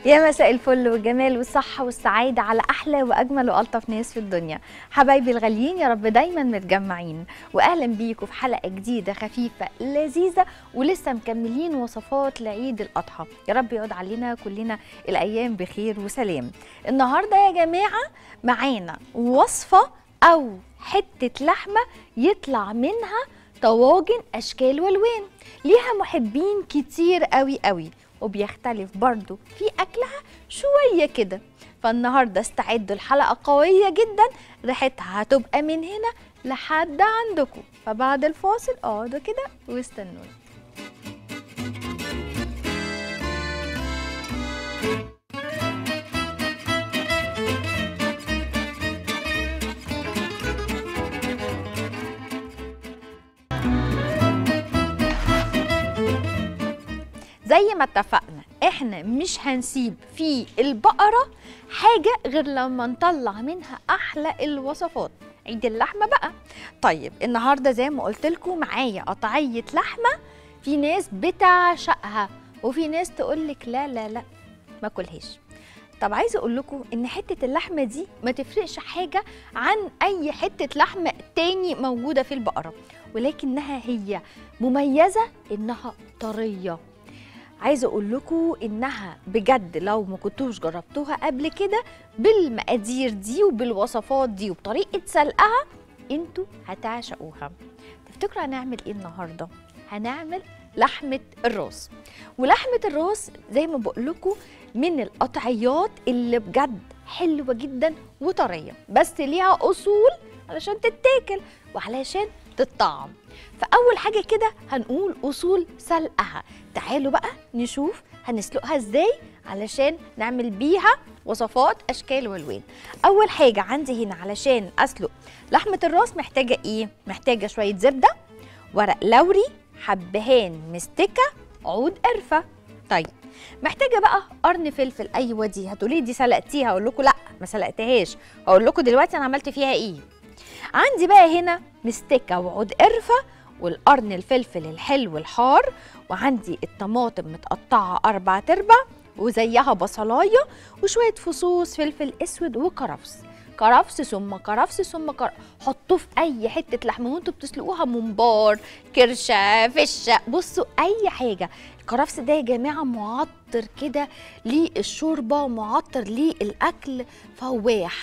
يا مساء الفل والجمال والصحة والسعادة على أحلى وأجمل وألطف ناس في الدنيا حبايبي الغاليين يا رب دايما متجمعين وأهلا بيكم في حلقة جديدة خفيفة لذيذة ولسه مكملين وصفات لعيد الأضحى يا رب يقعد علينا كلنا الأيام بخير وسلام النهاردة يا جماعة معانا وصفة أو حتة لحمة يطلع منها طواجن أشكال والوان ليها محبين كتير قوي قوي وبيختلف برضو في أكلها شوية كده فالنهاردة استعدوا الحلقة قوية جدا ريحتها هتبقى من هنا لحد عندكم فبعد الفاصل اقعدوا كده واستنوني زي ما اتفقنا احنا مش هنسيب في البقرة حاجة غير لما نطلع منها احلى الوصفات عيد اللحمة بقى طيب النهاردة زي ما قلت لكم معايا قطعية لحمة في ناس بتعشقها وفي ناس تقولك لا لا لا ما كلهاش طب عايزه اقول لكم ان حته اللحمه دي ما تفرقش حاجه عن اي حته لحمه تاني موجوده في البقره ولكنها هي مميزه انها طريه عايزه اقول لكم انها بجد لو ما كنتوش جربتوها قبل كده بالمقادير دي وبالوصفات دي وبطريقه سلقها انتوا هتعشقوها تفتكروا هنعمل ايه النهارده هنعمل لحمه الراس ولحمه الراس زي ما بقول لكم من القطعيات اللي بجد حلوه جدا وطريه بس ليها اصول علشان تتاكل وعلشان تتطعم فاول حاجه كده هنقول اصول سلقها تعالوا بقى نشوف هنسلقها ازاي علشان نعمل بيها وصفات اشكال والوان اول حاجه عندي هنا علشان اسلق لحمه الراس محتاجه ايه محتاجه شويه زبده ورق لوري حبهان مستكه عود قرفه طيب محتاجه بقى قرن فلفل ايوه دي هتقولي دي سلقتيها اقول لكم لا ما سلقتهاش هقول لكم دلوقتي انا عملت فيها ايه عندي بقى هنا مستكه وعود قرفه والقرن الفلفل الحلو الحار وعندي الطماطم متقطعه اربع تربع وزيها بصلايه وشويه فصوص فلفل اسود وكرفس كرفس ثم كرفس ثم كرفس حطوه في اي حته لحمه وانتوا بتسلقوها ممبار كرشه فشه بصوا اي حاجه الكرفس ده يا جماعه معطر كده للشوربه معطر للاكل فواح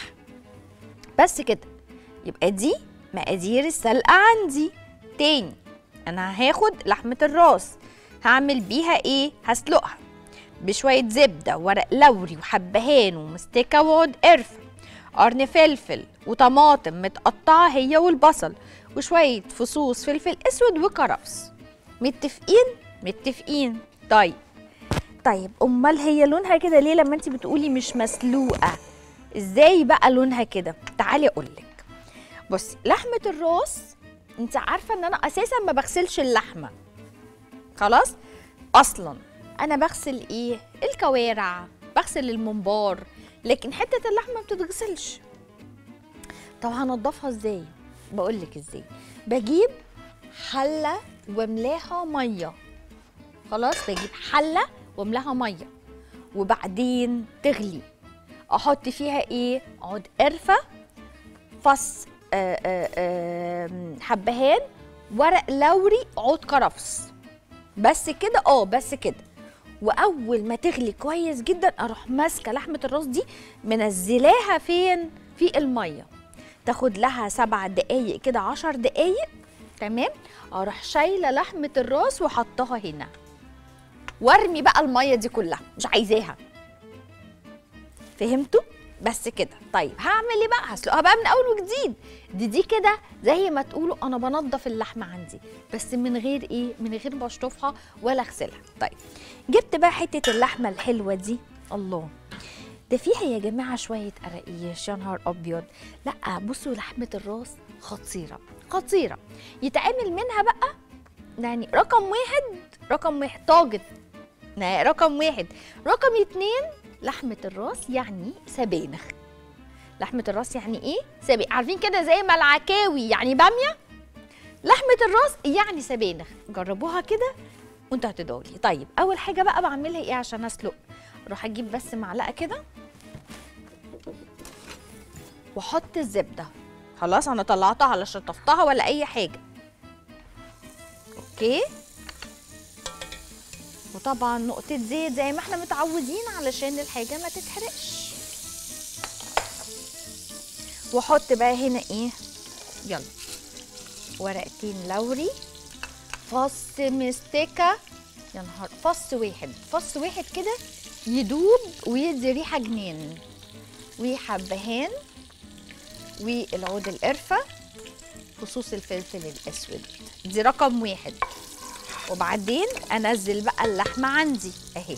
بس كده يبقى دي مقادير السلقه عندي تاني انا هاخد لحمه الراس هعمل بيها ايه هسلقها بشويه زبده ورق لوري وحبهان ومستكه وعود قرفه قرن فلفل وطماطم متقطعه هي والبصل وشويه فصوص فلفل اسود وكرفس متفقين متفقين طيب طيب امال هي لونها كده ليه لما انت بتقولي مش مسلوقه ازاي بقى لونها كده تعالي اقولك بصي لحمه الراس انت عارفه ان انا اساسا ما بغسلش اللحمه خلاص اصلا انا بغسل ايه الكوارع بغسل الممبار لكن حته اللحمه ما بتتغسلش طب هنضفها ازاي بقول لك ازاي بجيب حله واملاها ميه خلاص بجيب حله واملاها ميه وبعدين تغلي احط فيها ايه عود قرفه فص آآ آآ حبهان ورق لوري عود كرفس بس كده اه بس كده واول ما تغلي كويس جدا اروح ماسكه لحمه الراس دي منزلاها فين في الميه تاخد لها سبع دقايق كده عشر دقايق تمام اروح شايله لحمه الراس وحطها هنا وارمي بقى الميه دي كلها مش عايزاها فهمتوا بس كده طيب هعمل ايه بقى هسلقها بقى من اول وجديد دي دي كده زي ما تقولوا انا بنضف اللحمه عندي بس من غير ايه من غير ما اشطفها ولا اغسلها طيب جبت بقى حته اللحمه الحلوه دي الله ده فيها يا جماعه شويه قراقيش يا نهار ابيض لا بصوا لحمه الراس خطيره خطيره يتعمل منها بقى يعني رقم واحد رقم واحد طاجن رقم واحد رقم اتنين لحمة الراس يعني سبانخ لحمة الراس يعني ايه؟ سبانخ عارفين كده زي ما العكاوي يعني بامية لحمة الراس يعني سبانخ جربوها كده وانتوا هتدعوا لي طيب اول حاجة بقى بعملها ايه عشان اسلق اروح اجيب بس معلقه كده واحط الزبده خلاص انا طلعتها لا شطفتها ولا اي حاجه اوكي وطبعا نقطه زيت زي ما احنا متعودين علشان الحاجه ما تتحرقش واحط بقى هنا ايه يلا ورقتين لوري فص مستكه يا نهار فص واحد فص واحد كده يدوب ويدي ريحه جنان وحبهان والعود القرفه فصوص الفلفل الاسود دي رقم واحد وبعدين انزل بقى اللحمه عندي اهي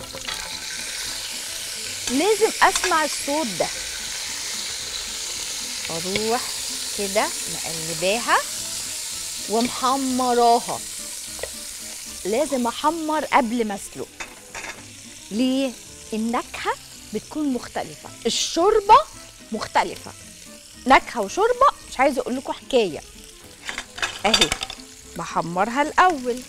لازم اسمع الصوت ده اروح كده مقلباها ومحمراها لازم احمر قبل ما اسلق ليه النكهه بتكون مختلفه الشوربه مختلفه نكهه وشوربه مش عايزه اقول لكم حكايه اهي بحمرها الاول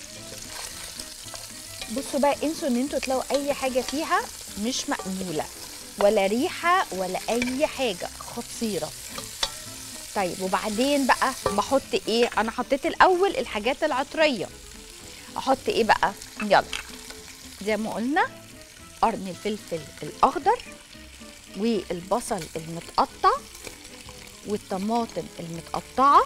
بصوا بقى انسوا ان انتوا تلاقوا اي حاجه فيها مش مقبوله ولا ريحه ولا اي حاجه خطيره طيب وبعدين بقى بحط ايه انا حطيت الاول الحاجات العطريه احط ايه بقى يلا زي ما قلنا قرن الفلفل الاخضر والبصل المتقطع والطماطم المتقطعه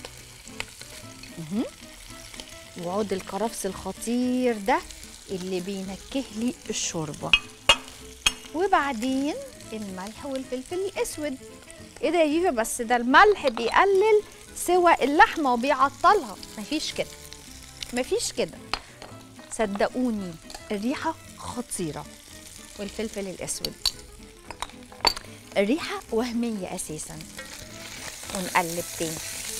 مهم. وعود الكرفس الخطير ده اللي بينكه لي الشوربه وبعدين الملح والفلفل الاسود ايه ده يا فيفا بس ده الملح بيقلل سوى اللحمه وبيعطلها مفيش كده مفيش كده صدقوني الريحه خطيره والفلفل الاسود الريحه وهميه اساسا ونقلب تاني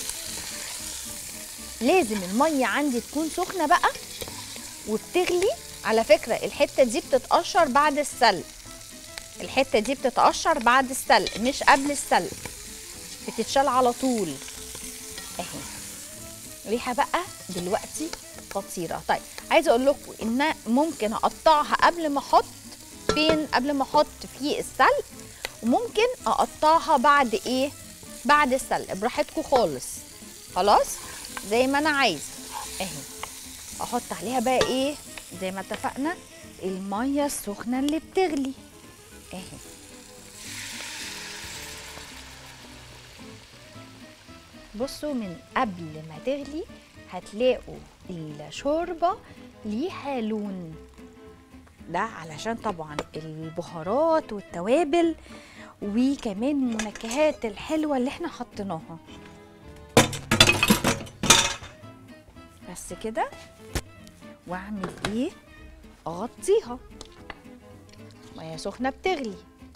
لازم الميه عندي تكون سخنه بقى وبتغلي على فكره الحته دي بتتقشر بعد السلق الحته دي بتتقشر بعد السلق مش قبل السلق بتتشال على طول اهي ريحه بقى دلوقتي خطيره طيب عايزه اقول لكم ان ممكن اقطعها قبل ما احط فين قبل ما احط في السلق وممكن اقطعها بعد ايه بعد السلق براحتكم خالص خلاص زي ما انا عايزه اهي احط عليها بقى ايه زي ما اتفقنا الميه السخنه اللي بتغلي اهي بصوا من قبل ما تغلي هتلاقوا الشوربه ليها لون ده علشان طبعا البهارات والتوابل وكمان المنكهات الحلوه اللي احنا حطيناها بس كده واعمل ايه اغطيها ميه سخنه بتغلي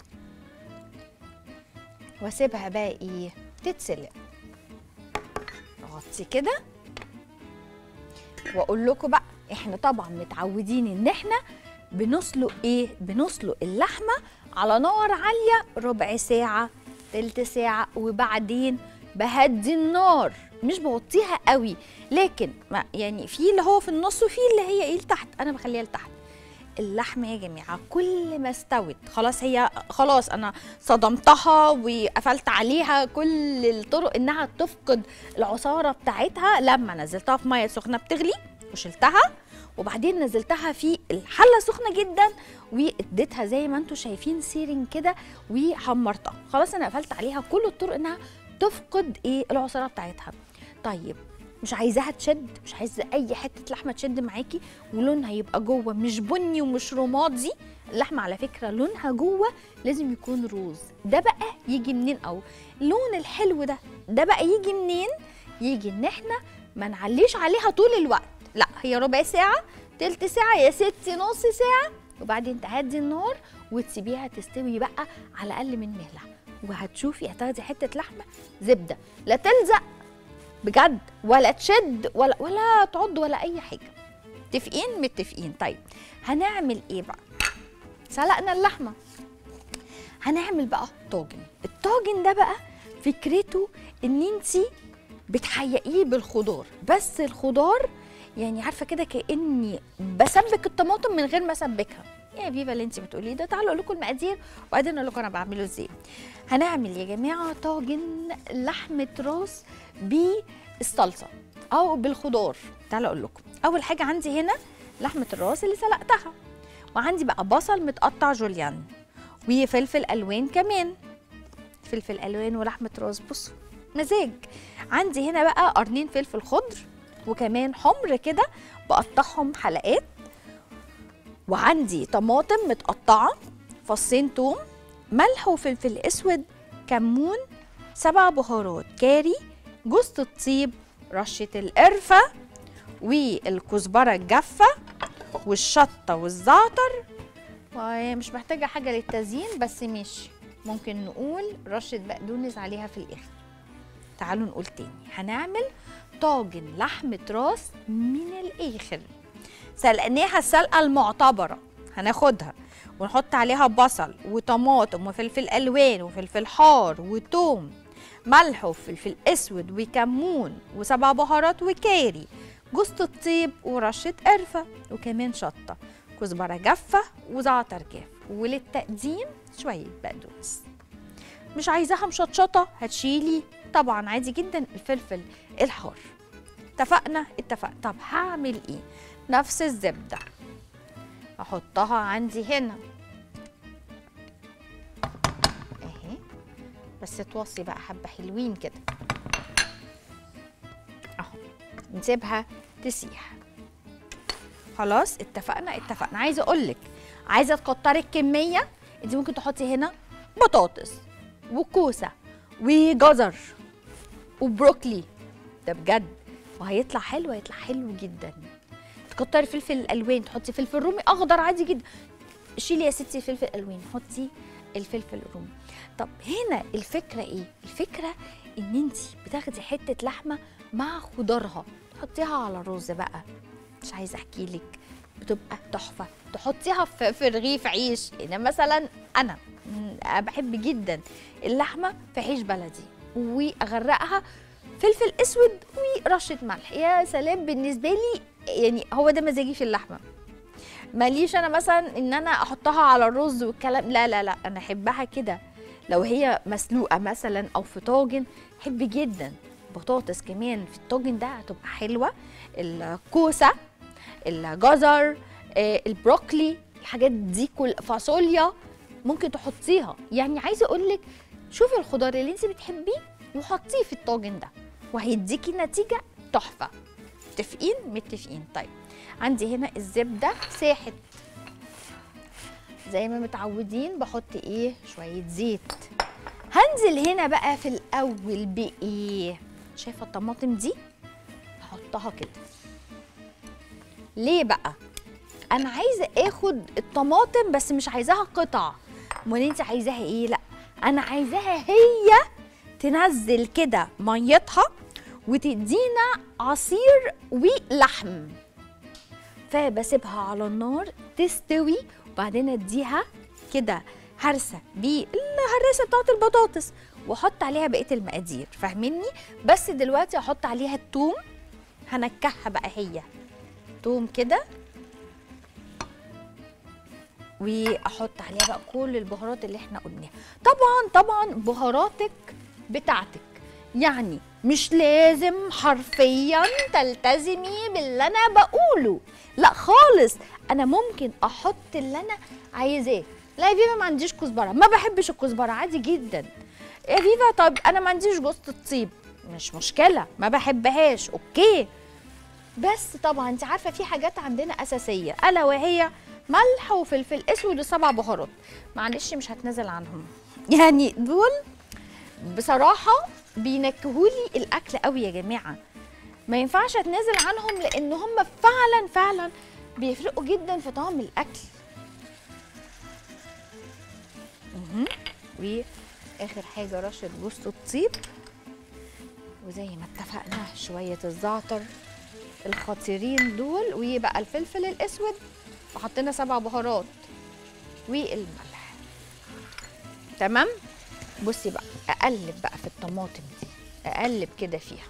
واسيبها بقى ايه تتسلق اغطي كده واقول لكم بقى احنا طبعا متعودين ان احنا بنسلق ايه بنسلق اللحمه على نار عاليه ربع ساعه تلت ساعه وبعدين بهدي النار مش بوطيها قوي لكن ما يعني في اللي هو في النص وفي اللي هي ايه لتحت انا بخليها لتحت اللحمه يا جماعه كل ما استوت خلاص هي خلاص انا صدمتها وقفلت عليها كل الطرق انها تفقد العصاره بتاعتها لما نزلتها في ميه سخنه بتغلي وشلتها وبعدين نزلتها في الحله سخنه جدا واديتها زي ما انتم شايفين سيرين كده وحمرتها خلاص انا قفلت عليها كل الطرق انها تفقد ايه العصاره بتاعتها طيب مش عايزاها تشد مش عايزه اي حته لحمه تشد معاكي ولونها يبقى جوه مش بني ومش رمادي اللحمه على فكره لونها جوه لازم يكون روز ده بقى يجي منين او اللون الحلو ده ده بقى يجي منين يجي ان احنا ما نعليش عليها طول الوقت لا هي ربع ساعه تلت ساعه يا ستي نص ساعه وبعدين تهدي النار وتسيبيها تستوي بقى على اقل من مهله وهتشوفي هتاخدي حته لحمه زبده لا تلزق بجد ولا تشد ولا ولا تعض ولا اي حاجه متفقين متفقين طيب هنعمل ايه بقى سلقنا اللحمه هنعمل بقى طاجن الطاجن ده بقى فكرته ان انت بتحيقيه بالخضار بس الخضار يعني عارفه كده كاني بسبك الطماطم من غير ما اسبكها يا فيفا اللي انت بتقوليه ده تعالوا اقول لكم المقادير وبعدين اقول لكم انا بعمله ازاي هنعمل يا جماعه طاجن لحمه راس بالصلصه او بالخضار تعالوا اقول لكم اول حاجه عندي هنا لحمه الراس اللي سلقتها وعندي بقى بصل متقطع جوليان وفلفل الوان كمان فلفل الوان ولحمه راس بصوا مزاج عندي هنا بقى قرنين فلفل خضر وكمان حمر كده بقطعهم حلقات وعندي طماطم متقطعه فصين توم ملح وفلفل اسود كمون سبع بهارات كاري جوز الطيب رشه القرفه والكزبره الجافه والشطه والزعتر وهي مش محتاجه حاجه للتزيين بس ماشي ممكن نقول رشه بقدونس عليها في الاخر تعالوا نقول تاني هنعمل طاجن لحمه راس من الاخر سلقناها السلقه المعتبره هناخدها ونحط عليها بصل وطماطم وفلفل الوان وفلفل حار وتوم ملح وفلفل اسود وكمون وسبع بهارات وكاري جوز الطيب ورشه قرفه وكمان شطه كزبره جافه وزعتر جاف وللتقديم شويه بقدونس مش عايزاها مشطشطه هتشيلي طبعا عادي جدا الفلفل الحار اتفقنا اتفقنا طب هعمل ايه نفس الزبده احطها عندي هنا اهي بس توصي بقى حبه حلوين كده اهو نسيبها تسيح خلاص اتفقنا اتفقنا عايزه اقول لك عايزه تكتري الكميه انت ممكن تحطي هنا بطاطس وكوسه وجزر وبروكلي ده بجد وهيطلع حلو هيطلع حلو جدا تكتري فلفل الالوان تحطي فلفل رومي اخضر عادي جدا شيلي يا ستي فلفل الوان حطي الفلفل الرومي طب هنا الفكره ايه الفكره ان انت بتاخدي حته لحمه مع خضارها تحطيها على الرز بقى مش عايزه احكي لك بتبقى تحفه تحطيها في, في رغيف عيش يعني مثلا انا م- بحب جدا اللحمه في عيش بلدي واغرقها فلفل اسود ورشه ملح يا سلام بالنسبه لي يعني هو ده مزاجي في اللحمه ماليش انا مثلا ان انا احطها على الرز والكلام لا لا لا انا احبها كده لو هي مسلوقه مثلا او في طاجن احب جدا بطاطس كمان في الطاجن ده هتبقى حلوه الكوسه الجزر آه، البروكلي الحاجات دي كل فاصوليا ممكن تحطيها يعني عايزه اقول لك شوفي الخضار اللي انت بتحبيه وحطيه في الطاجن ده وهيديكي نتيجه تحفه متفقين متفقين طيب عندي هنا الزبده ساحت زي ما متعودين بحط ايه شويه زيت هنزل هنا بقى في الاول بايه شايفه الطماطم دي هحطها كده ليه بقى انا عايزه اخد الطماطم بس مش عايزاها قطع امال انت عايزاها ايه لا انا عايزاها هي تنزل كده ميتها وتدينا عصير ولحم فبسيبها على النار تستوي وبعدين اديها كده هرسه بالهرسه بتاعت البطاطس واحط عليها بقيه المقادير فاهميني بس دلوقتي احط عليها التوم هنكهها بقى هي توم كده واحط عليها بقى كل البهارات اللي احنا قلناها طبعا طبعا بهاراتك بتاعتك يعني مش لازم حرفيا تلتزمي باللي انا بقوله لا خالص انا ممكن احط اللي انا عايزاه لا يا فيفا ما عنديش كزبره ما بحبش الكزبره عادي جدا يا فيفا طب انا ما عنديش جوز الطيب مش مشكله ما بحبهاش اوكي بس طبعا انت عارفه في حاجات عندنا اساسيه الا وهي ملح وفلفل اسود وسبع بهارات معلش مش هتنازل عنهم يعني دول بصراحه بينكهولي الاكل قوي يا جماعه ما ينفعش اتنازل عنهم لان هم فعلا فعلا بيفرقوا جدا في طعم الاكل مهم. واخر حاجه رشه جوز الطيب وزي ما اتفقنا شويه الزعتر الخطيرين دول ويبقى الفلفل الاسود وحطينا سبع بهارات والملح تمام بصي بقى اقلب بقى في الطماطم دي اقلب كده فيها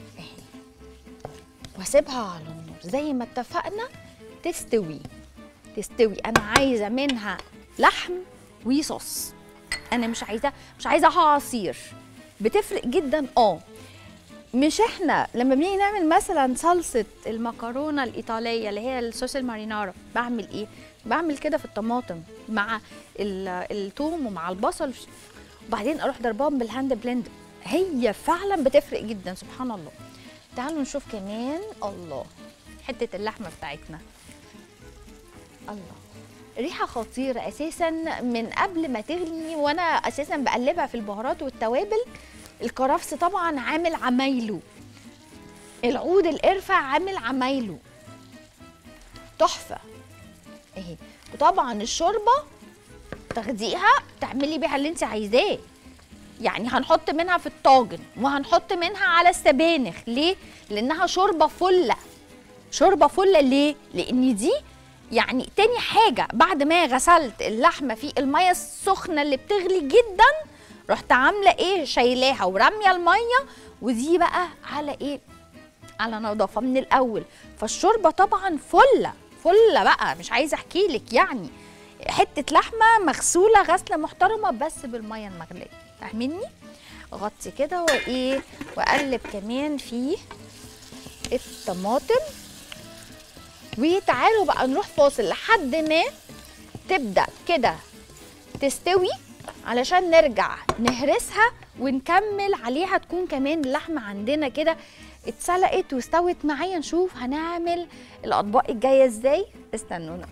اهي واسيبها على النار زي ما اتفقنا تستوي تستوي انا عايزه منها لحم وصوص انا مش عايزه مش عايزاها عصير بتفرق جدا اه مش احنا لما بنيجي نعمل مثلا صلصه المكرونه الايطاليه اللي هي الصوص المارينارا بعمل ايه بعمل كده في الطماطم مع ال- الثوم ومع البصل وبعدين اروح ضرباهم بالهاند بلند هي فعلا بتفرق جدا سبحان الله تعالوا نشوف كمان الله حته اللحمه بتاعتنا الله ريحه خطيره اساسا من قبل ما تغلي وانا اساسا بقلبها في البهارات والتوابل الكرفس طبعا عامل عمايله العود القرفه عامل عمايله تحفه اهي وطبعا الشوربه تاخديها تعملي بيها اللي انت عايزاه يعني هنحط منها في الطاجن وهنحط منها على السبانخ ليه لانها شوربه فله شوربه فله ليه لان دي يعني تاني حاجه بعد ما غسلت اللحمه في الميه السخنه اللي بتغلي جدا رحت عامله ايه شايلاها وراميه الميه ودي بقى على ايه على نظافه من الاول فالشوربه طبعا فله فله بقى مش عايزه احكي لك يعني حته لحمه مغسوله غسله محترمه بس بالميه المغليه فاهميني اغطي كده وايه واقلب كمان في الطماطم وتعالوا بقى نروح فاصل لحد ما تبدا كده تستوي علشان نرجع نهرسها ونكمل عليها تكون كمان اللحمه عندنا كده اتسلقت واستوت معايا نشوف هنعمل الاطباق الجايه ازاي استنونا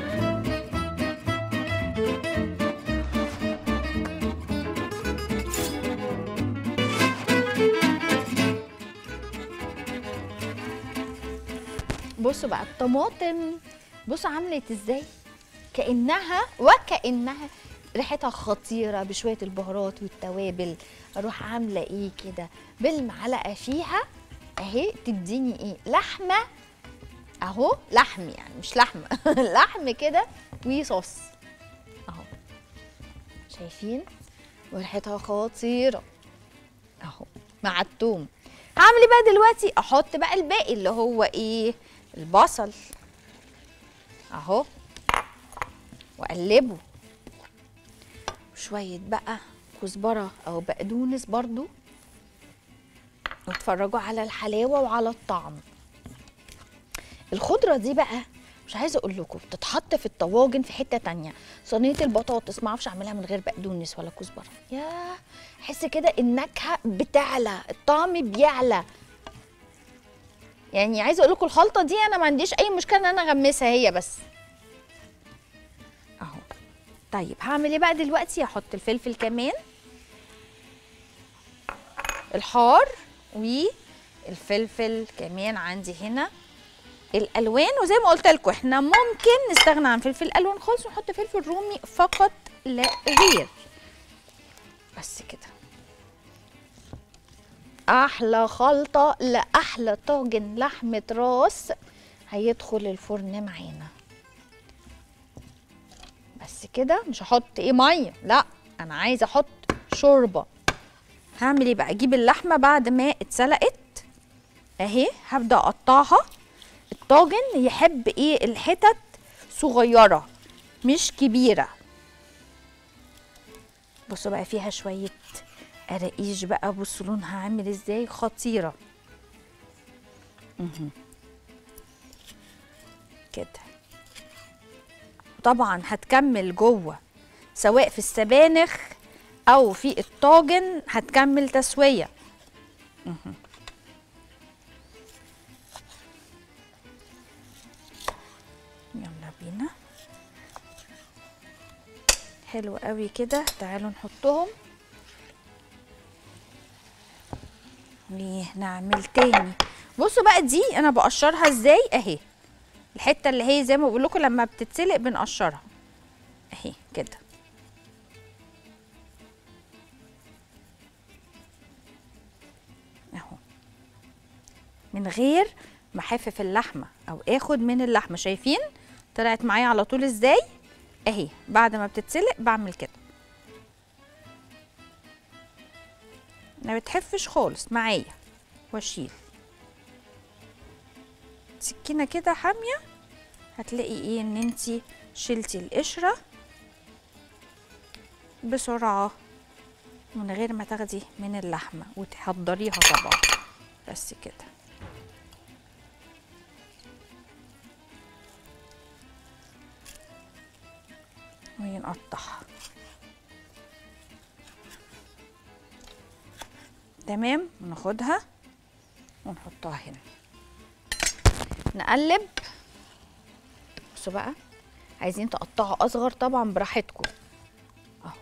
بصوا بقى الطماطم بصوا عملت ازاي كانها وكانها ريحتها خطيره بشويه البهارات والتوابل اروح عامله ايه كده بالمعلقه فيها اهي تديني ايه لحمه اهو لحم يعني مش لحمه لحم كده وصوص اهو شايفين وريحتها خطيره اهو مع التوم هعمل ايه بقى دلوقتي احط بقى الباقي اللي هو ايه البصل اهو واقلبه شويه بقى كزبره او بقدونس برضو واتفرجوا على الحلاوه وعلى الطعم الخضره دي بقى مش عايزه اقول لكم بتتحط في الطواجن في حته تانية صينيه البطاطس ما اعرفش اعملها من غير بقدونس ولا كزبره يا احس كده النكهه بتعلى الطعم بيعلى يعني عايزه اقول لكم الخلطه دي انا ما عنديش اي مشكله ان انا اغمسها هي بس اهو طيب هعمل ايه بقى دلوقتي هحط الفلفل كمان الحار والفلفل كمان عندي هنا الالوان وزي ما قلت لكم احنا ممكن نستغنى عن فلفل الالوان خالص ونحط فلفل رومي فقط لا غير بس كده احلى خلطه لاحلى طاجن لحمه راس هيدخل الفرن معانا بس كده مش هحط ايه ميه لا انا عايزه احط شوربه هعمل ايه بقى اجيب اللحمه بعد ما اتسلقت اهي هبدا اقطعها الطاجن يحب ايه الحتت صغيره مش كبيره بصوا بقى فيها شويه قراقيش بقى بصوا لونها عامل ازاي خطيره مهم. كده طبعا هتكمل جوه سواء في السبانخ او في الطاجن هتكمل تسويه مهم. يلا بينا حلو قوي كده تعالوا نحطهم ونعمل تاني بصوا بقى دي انا بقشرها ازاي اهي الحته اللي هي زي ما بقول لكم لما بتتسلق بنقشرها اهي كده اهو من غير ما احفف اللحمه او اخد من اللحمه شايفين طلعت معايا على طول ازاي اهي بعد ما بتتسلق بعمل كده ما بتحفش خالص معايا واشيل سكينه كده حاميه هتلاقي ايه ان انتي شلتي القشره بسرعه من غير ما تاخدي من اللحمه وتحضريها طبعا بس كده ونقطعها تمام وناخدها ونحطها هنا نقلب بصوا بقى عايزين تقطعوا اصغر طبعا براحتكم اهو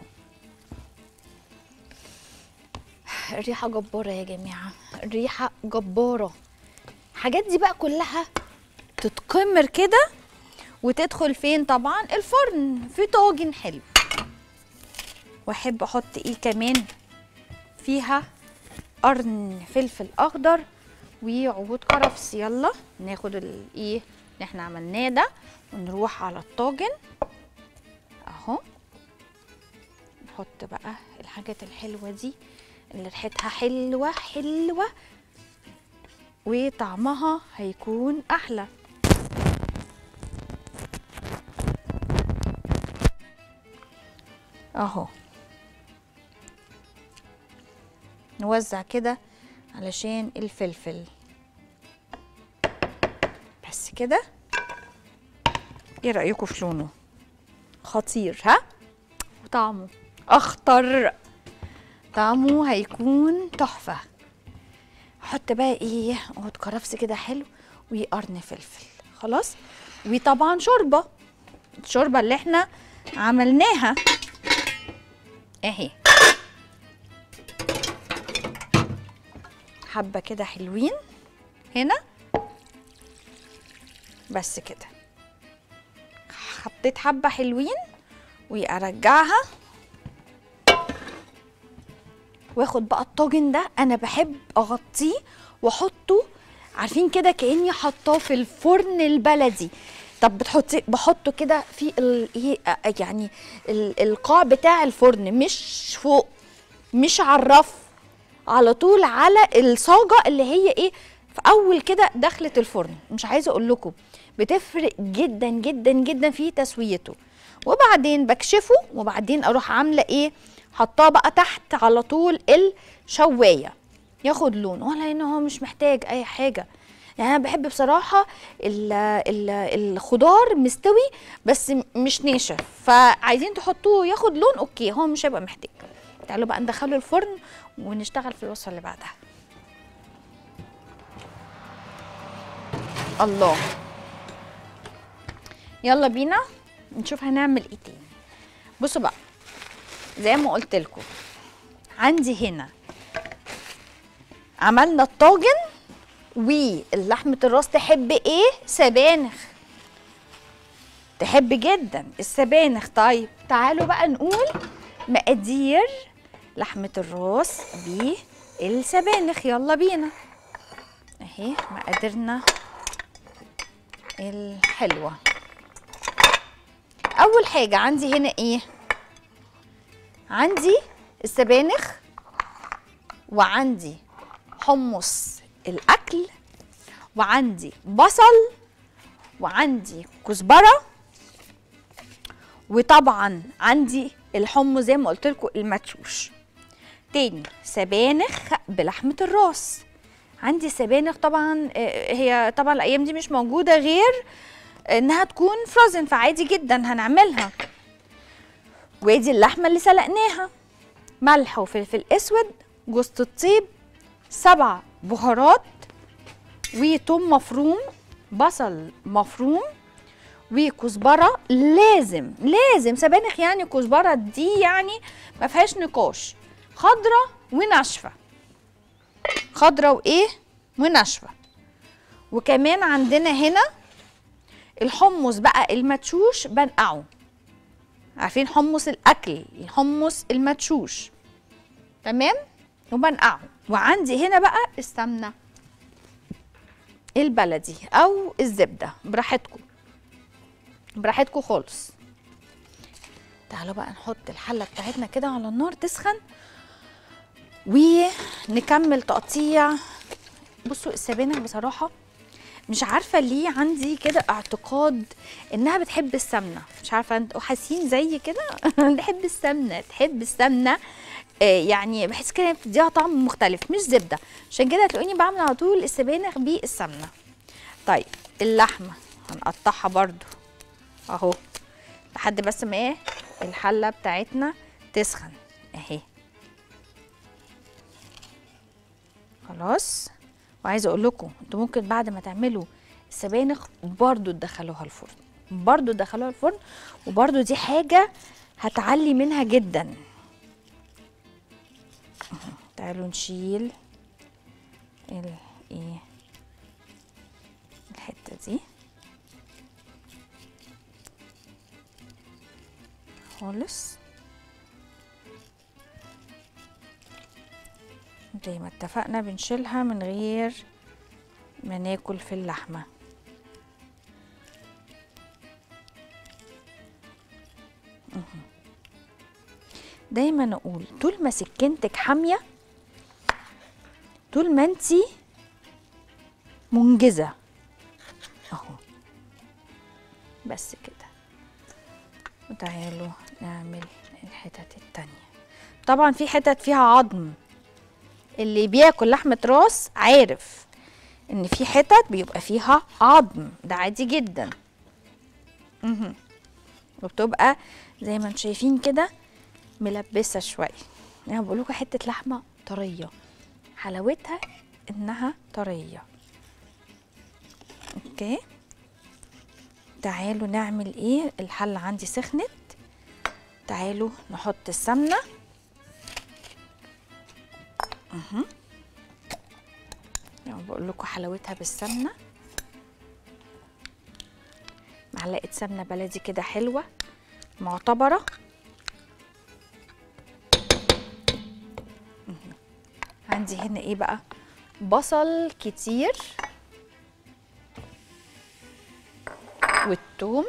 الريحه جباره يا جماعه الريحه جباره الحاجات دي بقى كلها تتقمر كده وتدخل فين طبعا الفرن في طاجن حلو واحب احط ايه كمان فيها قرن فلفل اخضر وعود كرفس يلا ناخد الايه اللي احنا عملناه ده ونروح على الطاجن اهو نحط بقى الحاجات الحلوه دي اللي ريحتها حلوه حلوه وطعمها هيكون احلى اهو نوزع كده علشان الفلفل بس كده ايه رايكم في لونه خطير ها وطعمه اخطر طعمه هيكون تحفه احط بقى ايه عود كرفس كده حلو وقرن فلفل خلاص وطبعا شوربه الشوربه اللي احنا عملناها اهي حبه كده حلوين هنا بس كده حطيت حبه حلوين وارجعها واخد بقى الطاجن ده انا بحب اغطيه واحطه عارفين كده كاني حطاه في الفرن البلدي طب بتحطي بحطه كده في ال إيه، آه، يعني ال- القاع بتاع الفرن مش فوق مش على الرف على طول على الصاجه اللي هي ايه في اول كده دخلة الفرن مش عايزه اقول لكم بتفرق جدا جدا جدا في تسويته وبعدين بكشفه وبعدين اروح عامله ايه حطاه بقى تحت على طول الشوايه ياخد لون ولا ان هو مش محتاج اي حاجه يعني انا بحب بصراحه ال ال الخضار مستوي بس م- مش ناشف فعايزين تحطوه ياخد لون اوكي هو مش هيبقى محتاج تعالوا بقى ندخله الفرن ونشتغل في الوصفه اللي بعدها الله يلا بينا نشوف هنعمل ايه تاني بصوا بقى زي ما قلت لكم عندي هنا عملنا الطاجن واللحمة الراس تحب ايه سبانخ تحب جدا السبانخ طيب تعالوا بقى نقول مقادير لحمة الراس بالسبانخ يلا بينا اهي مقاديرنا الحلوة أول حاجة عندي هنا إيه؟ عندي السبانخ وعندي حمص الأكل وعندي بصل وعندي كزبرة وطبعا عندي الحمص زي ما قلت لكم المدشوش تاني سبانخ بلحمة الراس عندي سبانخ طبعا آه، هي طبعا الايام دي مش موجوده غير انها تكون فروزن فعادي جدا هنعملها وادي اللحمه اللي سلقناها ملح وفلفل اسود جوز الطيب سبع بهارات وتوم مفروم بصل مفروم وكزبره لازم لازم سبانخ يعني كزبره دي يعني ما فيهاش نقاش خضره وناشفه خضرة وايه وناشفة وكمان عندنا هنا الحمص بقى المدشوش بنقعه عارفين حمص الاكل الحمص المدشوش تمام وبنقعه وعندي هنا بقى السمنه البلدي او الزبده براحتكم براحتكم خالص تعالوا بقى نحط الحله بتاعتنا كده على النار تسخن ونكمل تقطيع بصوا السبانخ بصراحه مش عارفه ليه عندي كده اعتقاد انها بتحب السمنه مش عارفه انتوا حاسين زي كده بتحب السمنه تحب السمنه آه، يعني بحس كده بتديها طعم مختلف مش زبده عشان كده هتلاقوني بعمل على طول السبانخ بالسمنه طيب اللحمه هنقطعها برضو اهو لحد بس ما ايه الحله بتاعتنا تسخن اهي خلاص وعايزه اقول لكم انتوا ممكن بعد ما تعملوا السبانخ برضو تدخلوها الفرن برضو تدخلوها الفرن وبرضو دي حاجه هتعلي منها جدا اهو، تعالوا نشيل ال ايه الحته دي خالص زي ما اتفقنا بنشيلها من غير ما ناكل في اللحمة مهم. دايما اقول طول ما سكنتك حامية طول ما انتي منجزة اهو بس كده وتعالوا نعمل الحتت التانية طبعا في حتت فيها عظم اللي بياكل لحمة راس عارف ان في حتت بيبقى فيها عظم ده عادي جدا مهم. وبتبقى زي ما انتم شايفين كده ملبسة شوية انا بقول لكم حتة لحمة طرية حلاوتها انها طرية اوكي تعالوا نعمل ايه الحلة عندي سخنت تعالوا نحط السمنة اها يعني بقول لكم حلاوتها بالسمنة معلقة سمنة بلدي كده حلوة معتبرة مهم. عندي هنا ايه بقى بصل كتير والثوم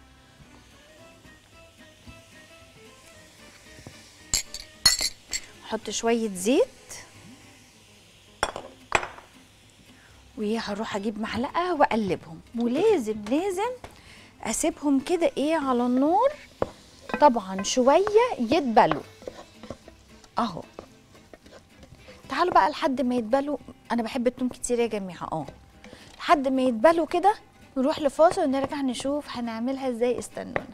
احط شويه زيت وهروح اجيب معلقه واقلبهم ولازم لازم اسيبهم كده ايه على النار طبعا شويه يتبلوا اهو تعالوا بقى لحد ما يتبلوا انا بحب التوم كتير يا جماعه اه لحد ما يتبلوا كده نروح لفاصل ونرجع نشوف هنعملها ازاي استنونا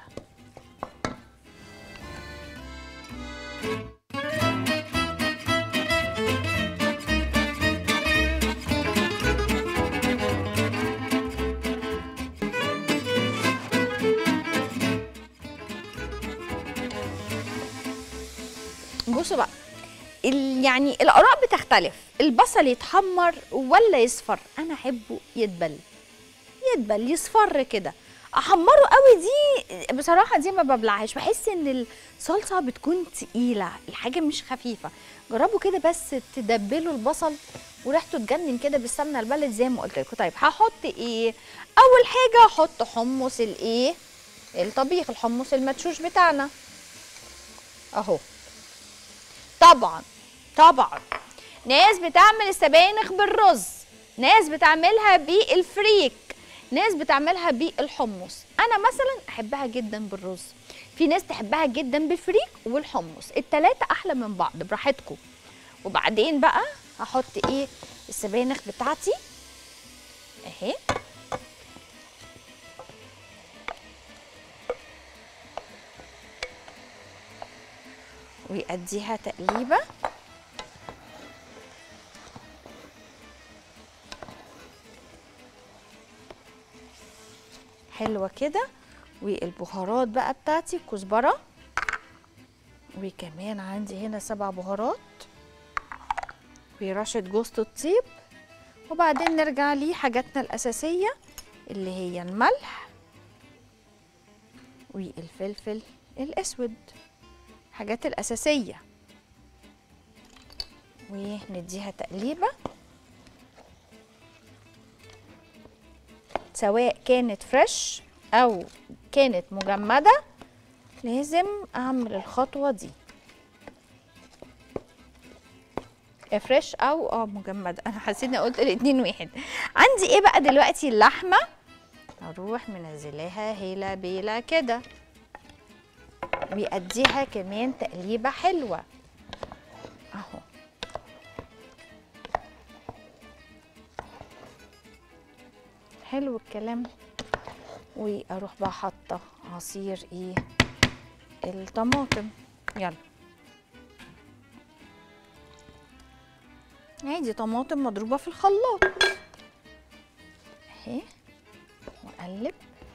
بصوا بقى ال- يعني الاراء بتختلف البصل يتحمر ولا يصفر انا احبه يدبل يدبل يصفر كده احمره قوي دي بصراحه دي ما ببلعهاش بحس ان الصلصه بتكون تقيله الحاجه مش خفيفه جربوا كده بس تدبلوا البصل وريحته تجنن كده بالسمنه البلد زي ما قلت لكم طيب هحط ايه اول حاجه هحط حمص الايه الطبيخ الحمص المدشوش بتاعنا اهو طبعا طبعا ناس بتعمل السبانخ بالرز ناس بتعملها بالفريك ناس بتعملها بالحمص انا مثلا احبها جدا بالرز في ناس تحبها جدا بالفريك والحمص التلاتة احلى من بعض براحتكم وبعدين بقى هحط ايه السبانخ بتاعتي اهي ويأديها تقليبه حلوه كده والبهارات بقى بتاعتي كزبره وكمان عندي هنا سبع بهارات ورشه جوز الطيب وبعدين نرجع ليه حاجاتنا الاساسيه اللي هي الملح والفلفل الاسود الحاجات الاساسيه ونديها تقليبه سواء كانت فريش او كانت مجمده لازم اعمل الخطوه دي فريش او اه مجمده انا حسيت اني قلت الاتنين واحد عندي ايه بقى دلوقتي اللحمه اروح منزلاها هيلا بيلا كده ويأديها كمان تقليبه حلوه اهو حلو الكلام واروح بقى حاطه عصير ايه الطماطم يلا عادي طماطم مضروبه في الخلاط اهي واقلب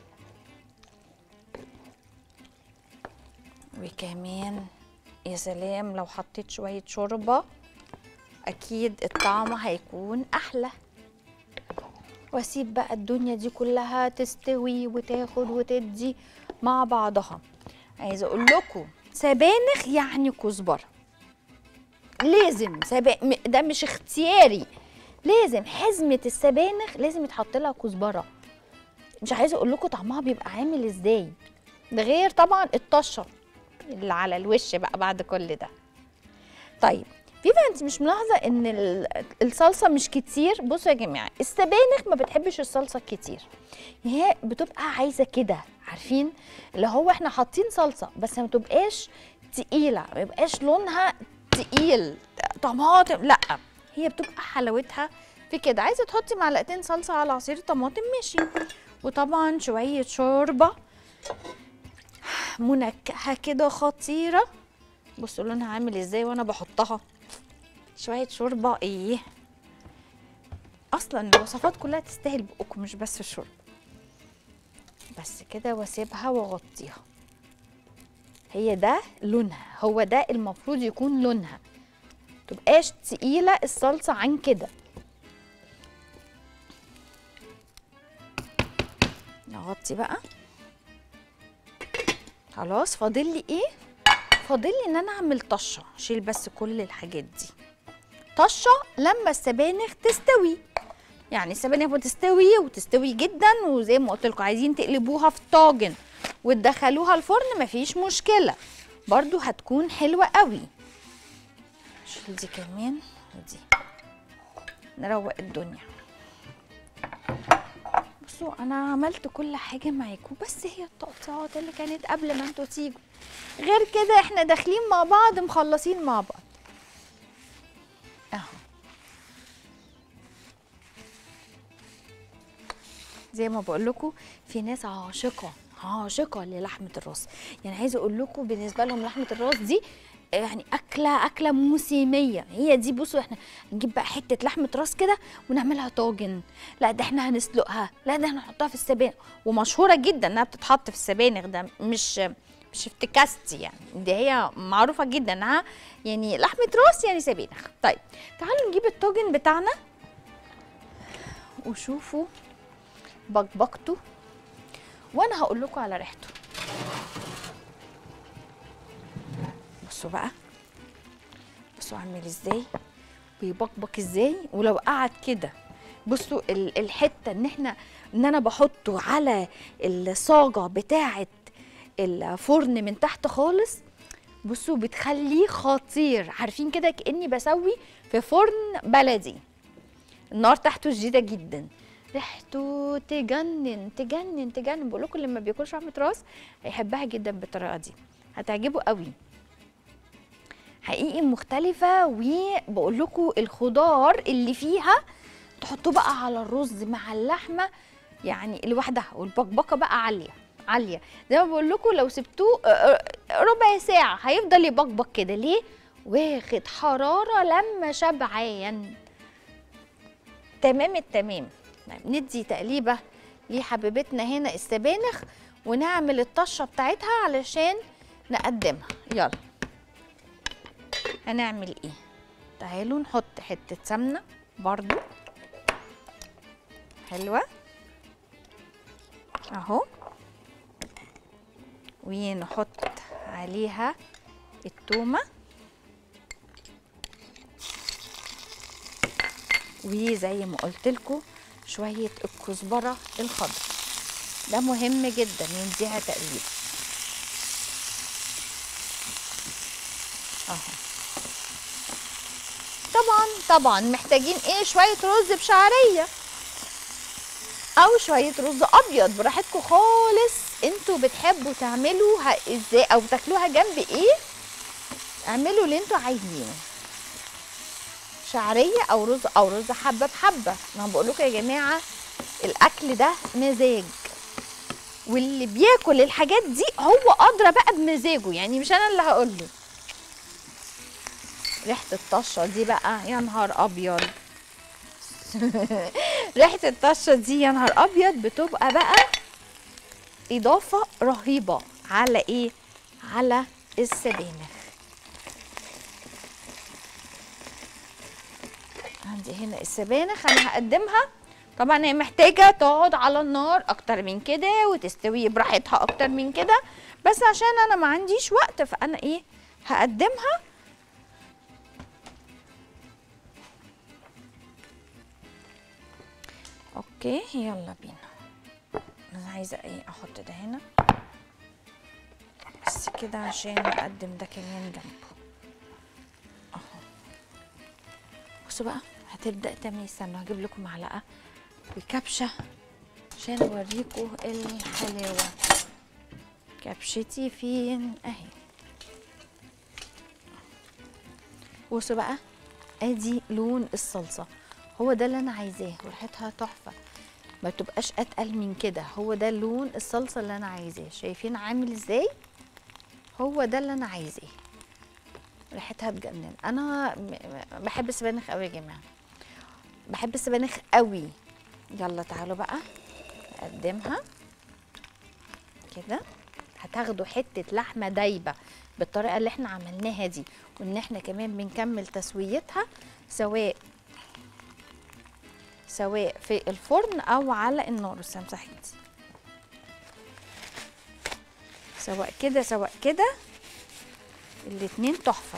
وكمان يا سلام لو حطيت شويه شوربه اكيد الطعم هيكون احلى واسيب بقى الدنيا دي كلها تستوي وتاخد وتدي مع بعضها عايزه اقول لكم سبانخ يعني كزبره لازم سبا... م- ده مش اختياري لازم حزمه السبانخ لازم يتحط لها كزبره مش عايزه اقول لكم طعمها بيبقى عامل ازاي ده غير طبعا الطشه اللي على الوش بقى بعد كل ده طيب في بقى انت مش ملاحظه ان ال- الصلصه مش كتير بصوا يا جماعه السبانخ ما بتحبش الصلصه كتير هي بتبقى عايزه كده عارفين اللي هو احنا حاطين صلصه بس ما تبقاش تقيله ما يبقاش لونها تقيل طماطم لا هي بتبقى حلاوتها في كده عايزه تحطي معلقتين صلصه على عصير طماطم ماشي وطبعا شويه شوربه منكهه كده خطيره بصوا لونها عامل ازاي وانا بحطها شويه شوربه ايه اصلا الوصفات كلها تستاهل بقكم مش بس الشوربه بس كده واسيبها واغطيها هي ده لونها هو ده المفروض يكون لونها تبقاش تقيله الصلصه عن كده نغطي بقى خلاص فاضل لي ايه فاضل لي ان انا اعمل طشه اشيل بس كل الحاجات دي طشه لما السبانخ تستوي يعني السبانخ بتستوي وتستوي جدا وزي ما قلت لكم عايزين تقلبوها في طاجن وتدخلوها الفرن مفيش مشكله برضو هتكون حلوه قوي شيل دي كمان ودي نروق الدنيا بصوا انا عملت كل حاجه معاكم بس هي التقطيعات اللي كانت قبل ما انتوا تيجوا غير كده احنا داخلين مع بعض مخلصين مع بعض اهو زي ما بقول لكم في ناس عاشقه عاشقه للحمه الراس يعني عايزه اقول لكم بالنسبه لهم لحمه الراس دي يعني اكله اكله موسميه هي دي بصوا احنا نجيب بقى حته لحمه راس كده ونعملها طاجن لا ده احنا هنسلقها لا ده هنحطها في السبانخ ومشهوره جدا انها بتتحط في السبانخ ده مش مش افتكاستي يعني دي هي معروفه جدا انها يعني لحمه راس يعني سبانخ طيب تعالوا نجيب الطاجن بتاعنا وشوفوا بقبقته وانا هقول لكم على ريحته بصوا بقى بصوا عامل ازاي بيبقبق ازاي ولو قعد كده بصوا ال- الحته ان احنا ان انا بحطه على الصاجه بتاعه الفرن من تحت خالص بصوا بتخليه خطير عارفين كده كاني بسوي في فرن بلدي النار تحته شديده جدا ريحته تجنن تجنن تجنن بقول لكم لما بياكلش لحمه راس هيحبها جدا بالطريقه دي هتعجبه قوي حقيقي مختلفة وبقول لكم الخضار اللي فيها تحطوه بقى على الرز مع اللحمة يعني لوحدها والبقبقة بقى عالية عالية زي ما بقول لكم لو سبتوه آه، آه، ربع ساعة هيفضل يبقبق كده ليه؟ واخد حرارة لما شبعان تمام التمام طيب ندي تقليبة لحبيبتنا هنا السبانخ ونعمل الطشة بتاعتها علشان نقدمها يلا هنعمل ايه تعالوا نحط حتة سمنة برضو حلوة اهو ونحط عليها التومة وزي ما قلت لكم شوية الكزبرة الخضراء ده مهم جدا نديها تقليب اهو طبعا طبعا محتاجين ايه شويه رز بشعريه او شويه رز ابيض براحتكم خالص انتوا بتحبوا تعملوها ازاي او تاكلوها جنب ايه اعملوا اللي انتوا عايزينه شعريه او رز او رز حبه بحبه ما بقول لكم يا جماعه الاكل ده مزاج واللي بياكل الحاجات دي هو ادرى بقى بمزاجه يعني مش انا اللي هقول له ريحه الطشه دي بقى يا نهار ابيض ريحه الطشه دي يا نهار ابيض بتبقى بقى اضافه رهيبه على ايه على السبانخ عندي هنا السبانخ انا هقدمها طبعا هي محتاجه تقعد على النار اكتر من كده وتستوي براحتها اكتر من كده بس عشان انا ما عنديش وقت فانا ايه هقدمها اوكي يلا بينا انا عايزه ايه احط ده هنا بس كده عشان اقدم ده كمان جنبه اهو بصوا بقى هتبدا تعمل استنوا هجيب لكم معلقه وكبشه عشان اوريكم الحلاوه كبشتي فين اهي بصوا بقى ادي لون الصلصه هو ده اللي انا عايزاه وريحتها تحفه ما تبقاش اتقل من كده هو ده لون الصلصه اللي انا عايزاه شايفين عامل ازاي هو ده اللي انا عايزاه ريحتها تجنن انا م- م- بحب السبانخ قوي يا جماعه بحب السبانخ قوي يلا تعالوا بقى نقدمها كده هتاخدوا حته لحمه دايبه بالطريقه اللي احنا عملناها دي وان احنا كمان بنكمل تسويتها سواء سواء في الفرن او على النار بس همسح ايدي سواء كده سواء كده الاتنين تحفه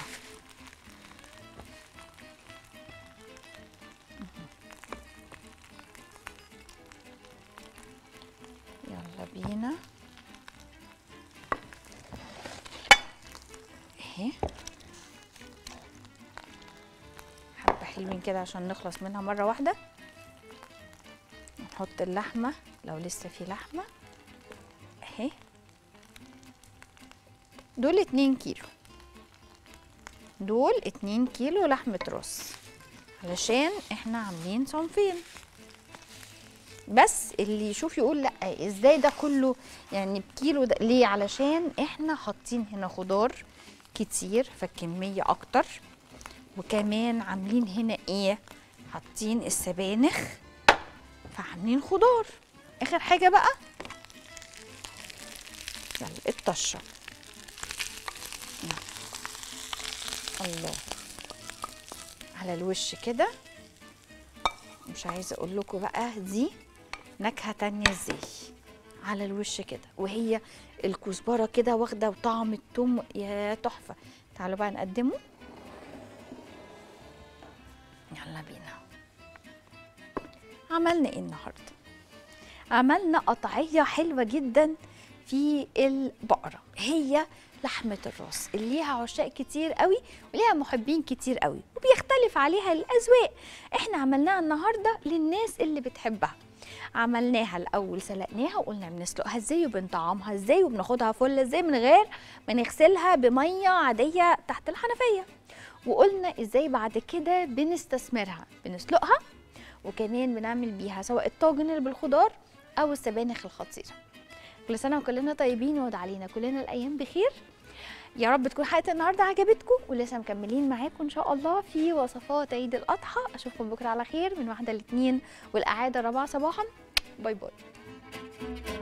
يلا بينا اهي حبة حلوين كده عشان نخلص منها مرة واحدة نحط اللحمة لو لسه في لحمة اهي دول اتنين كيلو دول اتنين كيلو لحمة راس علشان احنا عاملين صنفين بس اللي يشوف يقول لا ازاي ده كله يعني بكيلو ده ليه علشان احنا حاطين هنا خضار كتير فالكمية اكتر وكمان عاملين هنا ايه حاطين السبانخ فعاملين خضار اخر حاجة بقى يلا الطشة يلا. الله على الوش كده مش عايزه اقول لكم بقى دي نكهه تانية ازاي على الوش كده وهي الكزبره كده واخده وطعم التوم يا تحفه تعالوا بقى نقدمه يلا بينا عملنا ايه النهارده عملنا قطعيه حلوه جدا في البقره هي لحمه الراس اللي ليها عشاق كتير قوي وليها محبين كتير قوي وبيختلف عليها الاذواق احنا عملناها النهارده للناس اللي بتحبها عملناها الاول سلقناها وقلنا بنسلقها ازاي وبنطعمها ازاي وبناخدها فله ازاي من غير ما نغسلها بميه عاديه تحت الحنفيه وقلنا ازاي بعد كده بنستثمرها بنسلقها وكمان بنعمل بيها سواء الطاجن اللي بالخضار او السبانخ الخطيره كل سنه وكلنا طيبين ويعود علينا كلنا الايام بخير يا رب تكون حلقه النهارده عجبتكم ولسه مكملين معاكم ان شاء الله في وصفات عيد الاضحى اشوفكم بكره على خير من واحده لاثنين والاعاده رابعه صباحا باي باي